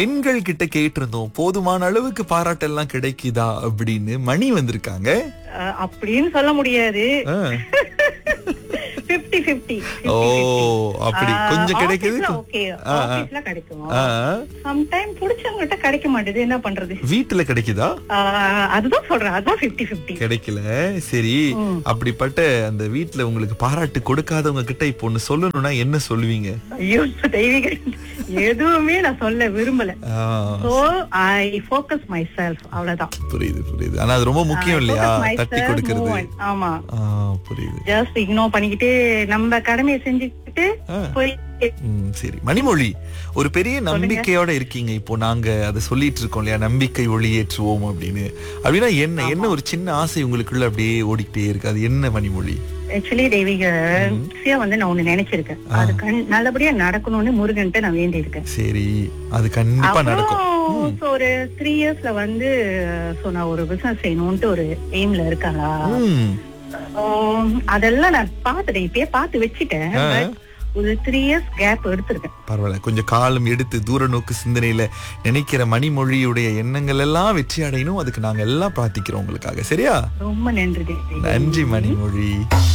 பெண்கள் கிட்ட கேட்டிருந்தோம் போதுமான அளவுக்கு பாராட்டெல்லாம் கிடைக்குதா அப்படின்னு மணி வந்திருக்காங்க அஹ், அப்படின்னு சொல்ல முடியாது ஆ. பிப்டி பிப்டி ஓ அப்படி கொஞ்சம் கிடைக்குது ஓகே ஆ, ஆ. ஆபீஸ்ல கிடைக்கும் ஆ, சம்டைம் புடிச்சவங்ககிட்ட கிடைக்க மாட்டேது என்ன பண்றது வீட்டுல கிடைக்குதா ஆஹ், அதுதான் சொல்றேன் அதுதான் பிப்டி பிப்டி கிடைக்கல சரி அப்படிப்பட்ட அந்த வீட்ல உங்களுக்கு பாராட்டு கொடுக்காதவங்க கிட்ட இப்போ ஒண்ணு சொல்லணும்னா என்ன சொல்லுவீங்க ஐயோ தெய்வீக எதுவுமே நான் சொல்ல விரும்பல ஆ, so I focus myself அவ்வளவுதான் புரியுது புரியுது ஆனா அது ரொம்ப முக்கியம் இல்லையா Focus myself, தட்டி கொடுக்கறது move on. ஆமா ஆ, புரியுது ஜஸ்ட் இக்னோர் பண்ணிக்கிட்டு நம்ம கடமையை செஞ்சுக்கிட்டு ஆ. போய் ம், சரி மணிமொழி ஒரு பெரிய நம்பிக்கையோட இருக்கீங்க இப்போ நாங்க அதை சொல்லிட்டு இருக்கோம் இல்லையா நம்பிக்கை ஒளியேற்றுவோம் அப்படின்னு அப்படின்னா என்ன என்ன ஒரு சின்ன ஆசை உங்களுக்குள்ள அப்படியே ஓடிக்கிட்டே இருக்கு அது என்ன மணிமொழி ஆக்சுவலி தெய்வீக சியா வந்து நான் ஒண்ணு நினைச்சிருக்கேன் அது கண்- நல்லபடியா நடக்கணும்னு முருகன்ட்டு நான் வேண்டி இருக்கேன் சரி அது கண்டிப்பா நடக்கும் அப்புறம் so ஒரு த்ரீ இயர்ஸ்ல வந்து சோ நான் ஒரு பிசினஸ் செய்யணும்ட்டு ஒரு எய்ம்ல இருக்காளா ம், அதெல்லாம் நான் பாத்துட்டேன் இப்பயே பார்த்து வச்சுட்டேன் ஆ. But ஒரு த்ரீ இயர்ஸ் கேப் எடுத்திருக்கேன் பரவாயில்ல கொஞ்சம் காலம் எடுத்து தூர நோக்கு சிந்தனையில நினைக்கிற மணிமொழியுடைய எண்ணங்கள் எல்லாம் வெற்றி அடையணும் அதுக்கு நாங்க எல்லாம் பிரார்த்திக்கிறோம் உங்களுக்காக சரியா ரொம்ப நன்றி தெய்வீக. நன்றி மணிமொழி